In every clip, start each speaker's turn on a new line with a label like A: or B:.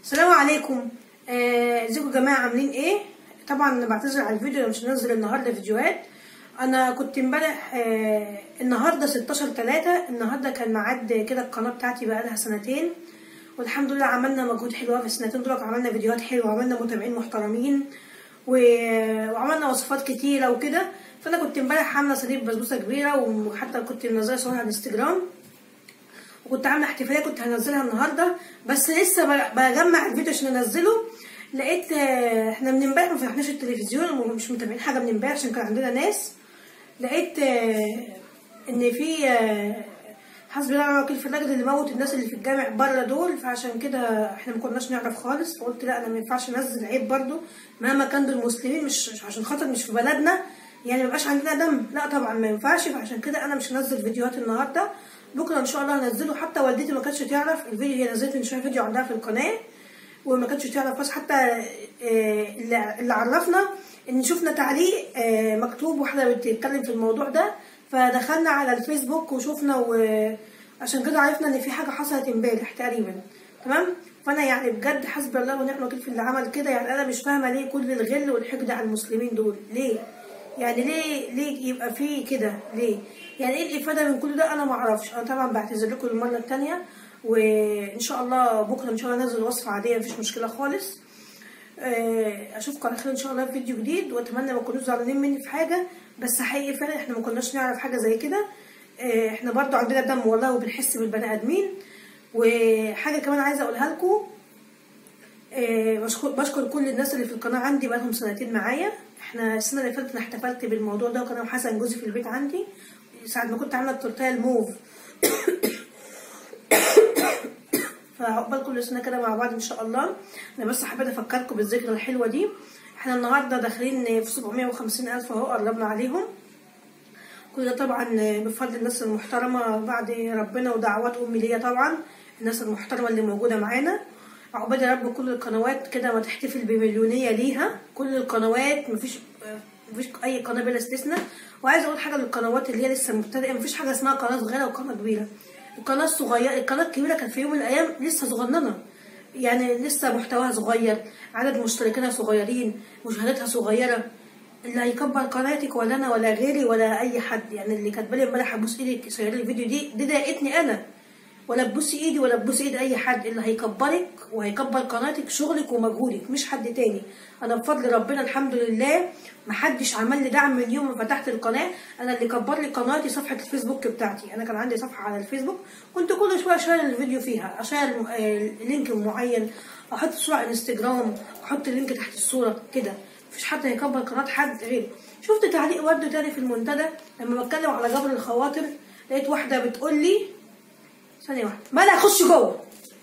A: السلام عليكم آه، ازيكم يا جماعه عاملين ايه طبعا انا بعتذر على الفيديو انا مش هنزل النهارده فيديوهات انا كنت امبارح آه، النهارده 16 3 النهارده كان ميعاد كده القناه بتاعتي بقى لها سنتين والحمد لله عملنا مجهود حلو في السنتين دول عملنا فيديوهات حلوه وعملنا متابعين محترمين و- وعملنا وصفات كتيره وكده فانا كنت امبارح عامله صينيه بسبوسه كبيره وحتى كنت منزله صورها على الانستجرام وكنت عامله احتفاليه كنت هنزلها النهارده بس لسه ب- بجمع الفيديو عشان انزله لقيت آه، احنا من امبارح ما فتحناش التلفزيون ومش متابعين حاجه من امبارح عشان كان عندنا ناس لقيت آه، ان في آه، حسبي الله ونعم الوكيل في الراجل اللي موت الناس اللي في الجامع بره دول فعشان كده احنا ما كناش نعرف خالص فقلت لا انا ما ينفعش انزل عيب برضو مهما كان دول مسلمين مش مش عشان خاطر مش في بلدنا يعني ما يبقاش عندنا دم لا طبعا ما ينفعش فعشان كده انا مش هنزل فيديوهات النهارده بكره ان شاء الله هنزله حتى والدتي ما كانتش تعرف الفيديو هي نزلت من شويه فيديو عندها في القناه وما كانتش تعرف بس حتى آه، اللي اللي عرفنا ان شفنا تعليق آه، مكتوب واحده بتتكلم في الموضوع ده فدخلنا على الفيسبوك وشفنا وعشان كده عرفنا ان في حاجه حصلت امبارح تقريبا تمام فانا يعني بجد حسبي الله ونعم الوكيل في اللي عمل كده يعني انا مش فاهمه ليه كل الغل والحقد على المسلمين دول ليه يعني ليه ليه يبقى في كده ليه يعني ايه الافاده من كل ده انا ما اعرفش انا طبعا بعتذر لكم المره الثانيه وان شاء الله بكره ان شاء الله انزل وصفه عاديه مفيش مشكله خالص آه، اشوفكم على خير ان شاء الله في فيديو جديد واتمنى ما تكونوش زعلانين مني في حاجه بس حقيقي فعلا احنا ما كناش نعرف حاجه زي كده آه، احنا برضو عندنا دم والله وبنحس بالبني ادمين وحاجه كمان عايزه اقولها لكم آه، بشكر بشكر كل الناس اللي في القناه عندي بقالهم سنتين معايا احنا السنه اللي فاتت انا احتفلت بالموضوع ده وكان حسن جوزي في البيت عندي ساعه ما كنت عامله التورتيه الموف فعقبال كل سنه كده مع بعض ان شاء الله انا بس حبيت افكركم بالذكرى الحلوه دي احنا النهارده داخلين في 750 الف اهو قربنا عليهم كل ده طبعا بفضل الناس المحترمه بعد ربنا ودعوات امي ليا طبعا الناس المحترمه اللي موجوده معانا عقبال يا رب كل القنوات كده ما تحتفل بمليونيه ليها كل القنوات مفيش مفيش اي قناه بلا استثناء وعايزه اقول حاجه للقنوات اللي هي لسه مبتدئه مفيش حاجه اسمها قناه صغيره وقناه كبيره القناه الصغيره القناه الكبيره كانت في يوم من الايام لسه صغننه يعني لسه محتواها صغير عدد مشتركينها صغيرين مشاهداتها صغيره اللي هيكبر قناتك ولا انا ولا غيري ولا اي حد يعني اللي كاتبه لي امبارح ابوس ايدك شير لي الفيديو دي دي ضايقتني انا ولا تبوسي ايدي ولا تبوسي ايد اي حد اللي هيكبرك وهيكبر قناتك شغلك ومجهودك مش حد تاني انا بفضل ربنا الحمد لله محدش عمل لي دعم من يوم ما فتحت القناه انا اللي كبر لي قناتي صفحه الفيسبوك بتاعتي انا كان عندي صفحه على الفيسبوك كنت كل شويه اشير الفيديو فيها اشير آه، لينك معين احط صوره على انستجرام احط لينك تحت الصوره كده مفيش حد هيكبر قناه حد غيري شفت تعليق برده تاني في المنتدى لما بتكلم على جبر الخواطر لقيت واحده بتقول لي ثانية واحدة مالها خش جوه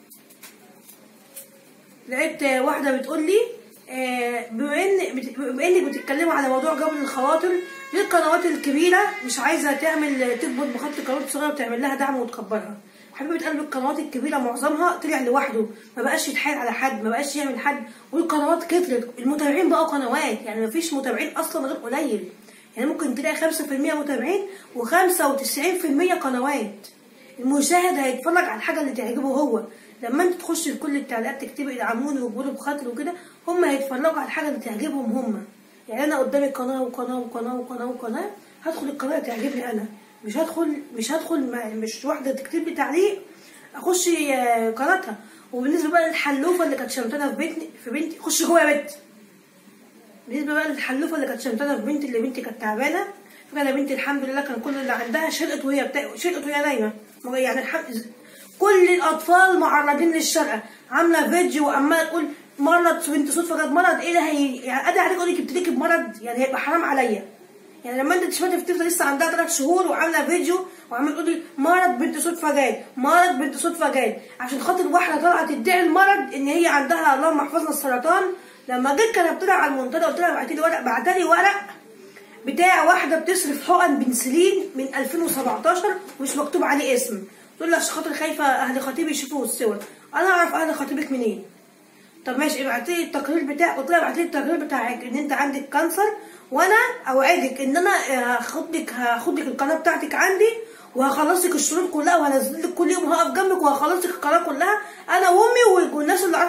A: لقيت آه، واحدة بتقول لي آه، بما ان بت- بما انك بتتكلموا على موضوع جبر الخواطر ليه القنوات الكبيرة مش عايزة تعمل تكبر بخط القنوات الصغيرة وتعمل لها دعم وتكبرها حبيبة قلب القنوات الكبيرة معظمها طلع لوحده ما بقاش يتحايل على حد ما بقاش يعمل حد والقنوات كترت المتابعين بقوا قنوات يعني ما فيش متابعين اصلا غير قليل يعني ممكن تلاقي 5% متابعين و95% قنوات المشاهد هيتفرج على الحاجه اللي تعجبه هو لما انت تخش في كل التعليقات تكتبي ادعموني وقولوا بخاطر وكده هم هيتفرجوا على الحاجه اللي تعجبهم هم يعني انا قدامي قناه وقناه وقناه وقناه وقناه هدخل القناه اللي تعجبني انا مش هدخل مش هدخل مع- مش واحده تكتب لي تعليق اخش آه، قناتها وبالنسبه بقى للحلوفه اللي كانت شمتانه في بيتي في بنتي خش جوه يا بنت بالنسبه بقى للحلوفه اللي كانت شمتانه في بنتي اللي بنتي كانت تعبانه فانا بنتي الحمد لله كان كل اللي عندها شرقت وهي بتا... شرقت وهي نايمه يعني الحمد كل الاطفال معرضين للشرقه عامله فيديو وعماله تقول مرض بنت صدفه جت مرض ايه ده هي يعني ادعي عليك اقول لك ابتليكي بمرض يعني هيبقى حرام عليا يعني لما انت تشوفي الطفله لسه عندها ثلاث شهور وعامله فيديو وعماله تقولي مرض بنت صدفه جاي مرض بنت صدفه جاي عشان خاطر واحده طالعه تدعي المرض ان هي عندها اللهم احفظنا السرطان لما جيت كانت طلع على المنتدى قلت لها بعتي لي ورق بعتلي ورق بتاع واحده بتصرف حقن بنسلين من 2017 ومش مكتوب عليه اسم تقول لي عشان خاطر خايفه اهل خطيبي يشوفوا الصور انا اعرف اهل خطيبك منين طب ماشي ابعتي لي التقرير بتاعك قلت لها ابعتي لي التقرير بتاعك ان انت عندك كانسر وانا اوعدك ان انا هاخد لك هاخد لك القناه بتاعتك عندي وهخلصك الشروط كلها وهنزل لك كل يوم هقف جنبك وهخلصك القناه كلها انا وامي والناس اللي اعرفهم من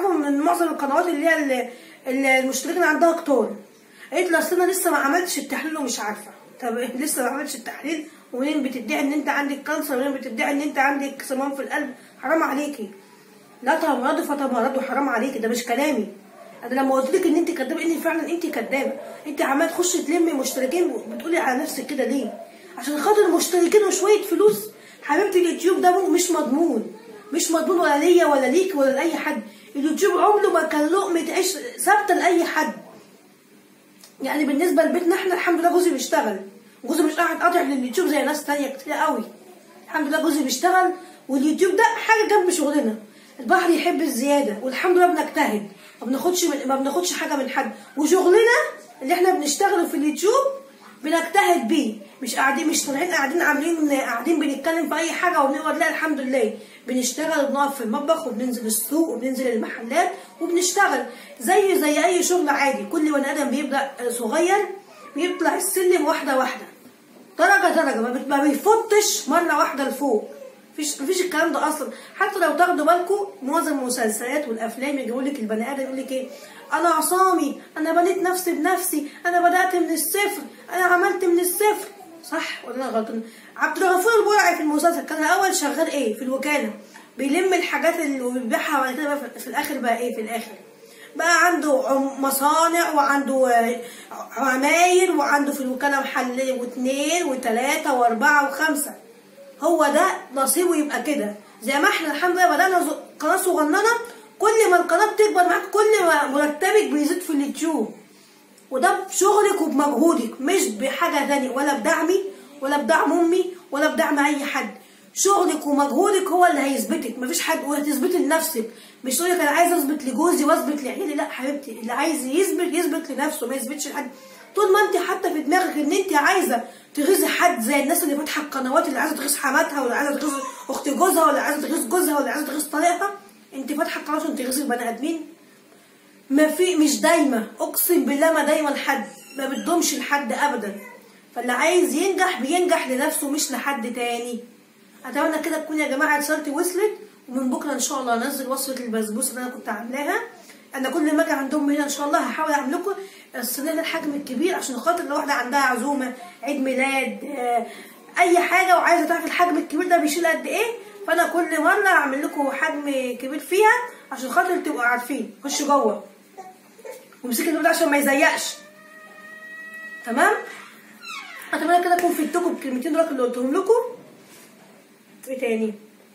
A: معظم القنوات اللي هي ال- ال- المشتركين عندها كتار قالت لي اصل انا لسه ما عملتش التحليل ومش عارفه طب لسه ما عملتش التحليل ومنين بتدعي ان انت عندك كانسر ومنين بتدعي ان انت عندك صمام في القلب حرام عليكي لا تمرضوا فتمرضوا حرام عليكي ده مش كلامي انا لما قلت لك ان انت كدابه ان فعلا انت كدابه انت عماله تخشي تلمي مشتركين بتقولي على نفسك كده ليه عشان خاطر مشتركين وشويه فلوس حبيبتي اليوتيوب ده مش مضمون مش مضمون ولا ليا ولا ليك ولا لاي حد اليوتيوب عمره ما كان لقمه عيش ثابته لاي حد يعني بالنسبه لبيتنا احنا الحمد لله جوزي بيشتغل جوزي مش قاعد قاطع لليوتيوب زي ناس تانية كتير قوي الحمد لله جوزي بيشتغل واليوتيوب ده حاجه جنب شغلنا البحر يحب الزياده والحمد لله بنجتهد ما بناخدش من ما بناخدش حاجه من حد وشغلنا اللي احنا بنشتغله في اليوتيوب بنجتهد بيه مش قاعدين مش طالعين قاعدين عاملين قاعدين بنتكلم في اي حاجه وبنقعد لا الحمد لله بنشتغل وبنقف في المطبخ وبننزل السوق وبننزل المحلات وبنشتغل زي زي اي شغل عادي كل بني ادم بيبدا صغير بيطلع السلم واحده واحده درجه درجه ما بت- ما بيفوتش مره واحده لفوق مفيش مفيش الكلام ده اصلا حتى لو تاخدوا بالكم معظم المسلسلات والافلام يجيبوا لك البني ادم يقول لك ايه انا عصامي انا بنيت نفسي بنفسي انا بدات من الصفر انا عملت من الصفر صح ولا انا غلطان عبد الغفور البرعي في المسلسل كان الاول شغال ايه في الوكاله بيلم الحاجات اللي بيبيعها وبعد كده بقى في- في الاخر بقى ايه في الاخر بقى عنده عم- مصانع وعنده آه، عماير وعنده في الوكالة محل واثنين وثلاثة وأربعة وخمسة هو ده نصيبه يبقى كده زي ما احنا الحمد لله بدأنا ز- قناة صغننة كل ما القناة بتكبر معاك كل ما مرتبك بيزيد في اليوتيوب وده بشغلك وبمجهودك مش بحاجة تانية ولا بدعمي ولا بدعم أمي ولا بدعم أي حد شغلك ومجهودك هو اللي هيثبتك مفيش حد وهتثبتي لنفسك مش تقولك انا عايز اثبت لجوزي واثبت لعيالي لا حبيبتي اللي عايز يثبت يثبت لنفسه ما يثبتش لحد طول ما انت حتى في دماغك ان انت عايزه تغيظي حد زي الناس اللي فاتحه القنوات اللي عايزه تغيظ حماتها ولا عايزه تغيظ اخت جوزها ولا عايزه تغيظ جوزها ولا عايزه تغيظ طليقها انت فاتحه القناه عشان تغيظي البني ادمين ما في مش دايما اقسم بالله ما دايما حد ما بتدومش لحد ابدا فاللي عايز ينجح بينجح لنفسه مش لحد تاني اتمنى كده تكون يا جماعه رسالتي وصلت ومن بكره ان شاء الله انزل وصفه البسبوسه اللي انا كنت عاملاها انا كل ما اجي عندهم هنا ان شاء الله هحاول اعمل لكم الصينيه الحجم الكبير عشان خاطر لو واحده عندها عزومه عيد ميلاد آه، اي حاجه وعايزه تعرف الحجم الكبير ده بيشيل قد ايه فانا كل مره اعمل لكم حجم كبير فيها عشان خاطر تبقوا عارفين خشوا جوه وامسكي الباب ده عشان ما يزيقش تمام اتمنى كده اكون فدتكم بالكلمتين دول اللي قلتهم لكم ايه تاني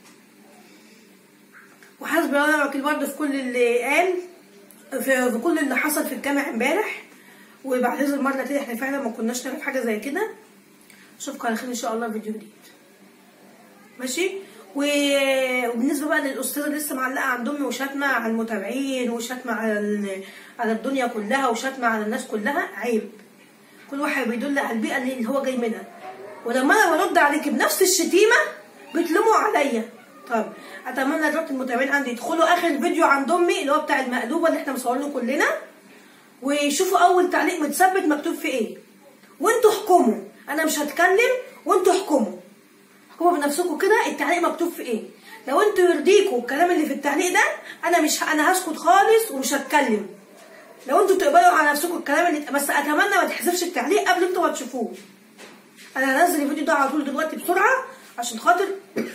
A: وحسبي الله ونعم الوكيل برضه في كل اللي قال في, في كل اللي حصل في الجامع امبارح وبعتذر مره تانية احنا فعلا ما كناش نعرف حاجه زي كده اشوفكم على خير ان شاء الله في فيديو جديد ماشي و- وبالنسبه بقى للاستاذه اللي لسه معلقه عند امي وشاتمه على المتابعين وشاتمه على ال- على الدنيا كلها وشاتمه على الناس كلها عيب كل واحد بيدل على البيئه اللي هو جاي منها ولما انا برد عليك بنفس الشتيمه بتلوموا عليا طب اتمنى دلوقتي المتابعين عندي يدخلوا اخر فيديو عند امي اللي هو بتاع المقلوبه اللي احنا مصورينه كلنا ويشوفوا اول تعليق متثبت مكتوب فيه ايه وانتوا احكموا انا مش هتكلم وانتوا احكموا احكموا بنفسكم كده التعليق مكتوب في ايه لو انتوا يرضيكوا الكلام اللي في التعليق ده انا مش انا هسكت خالص ومش هتكلم لو انتوا تقبلوا على نفسكم الكلام اللي بس اتمنى ما تحذفش التعليق قبل انتوا ما تشوفوه انا هنزل الفيديو ده على طول دلوقتي بسرعه عشان خاطر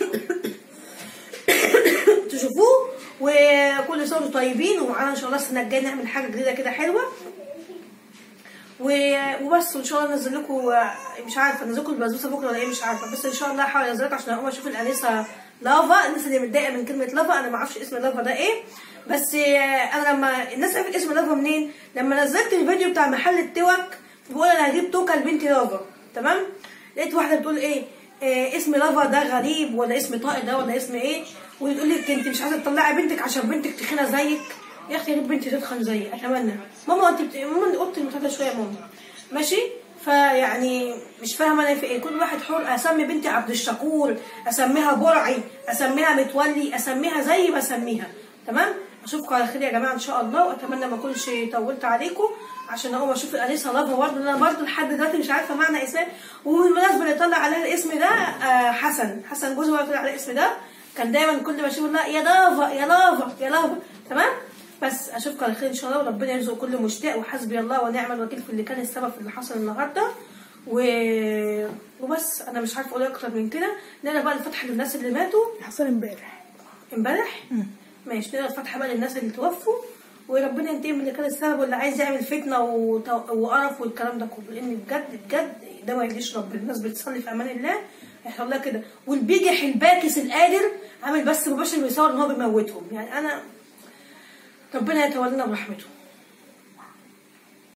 A: تشوفوه وكل سنه وانتم طيبين ومعانا ان شاء الله السنه الجايه نعمل حاجه جديده كده حلوه و- وبس وان شاء الله انزل لكم مش عارفه انزل لكم البسبوسه بكره ولا ايه مش عارفه بس ان شاء الله هحاول انزل لكم عشان اقوم اشوف الانسه لافا الناس اللي متضايقه من كلمه لافا انا ما اعرفش اسم لافا ده ايه بس آه، انا لما الناس عرفت اسم لافا منين لما نزلت الفيديو بتاع محل التوك بقول انا هجيب توكه لبنتي لافا تمام لقيت واحده بتقول ايه آه اسم لافا ده غريب ولا اسم طائر ده ولا اسم ايه وتقول لك انت مش عايزه تطلعي بنتك عشان بنتك تخينه زيك يا اختي يا ريت بنتي تتخن زيي اتمنى ماما انت بت... ماما اوضتي المتعدة شويه يا ماما ماشي فيعني مش فاهمه انا في ايه كل واحد حر اسمي بنتي عبد الشكور اسميها برعي اسميها متولي اسميها زي ما اسميها تمام اشوفكم على خير يا جماعه ان شاء الله واتمنى ما اكونش طولت عليكم عشان اقوم اشوف الانسه لافا برضه انا برضه لحد دلوقتي مش عارفه معنى اسمها وبالمناسبه اللي طلع عليها الاسم ده آه حسن حسن جوزي هو اللي طلع على الاسم ده كان دايما كل ما اشوفه لا يا لافا يا لافا يا لافا تمام بس اشوفكم على خير ان شاء الله وربنا يرزق كل مشتاق وحسبي الله ونعم الوكيل في اللي كان السبب في اللي حصل النهارده و... وبس انا مش عارفه اقول اكتر من كده نقرا بقى الفتحه للناس اللي ماتوا
B: حصل امبارح
A: امبارح ماشي نقرا الفاتحه بقى للناس اللي توفوا وربنا ينتقم من اللي كان السبب واللي عايز يعمل فتنه وت- وقرف والكلام ده كله لان بجد بجد ده ما يرضيش ربنا الناس بتصلي في امان الله هيحصل لها كده والبيجح الباكس القادر عامل بس مباشر بيصور ان هو بيموتهم يعني انا ربنا يتولانا برحمته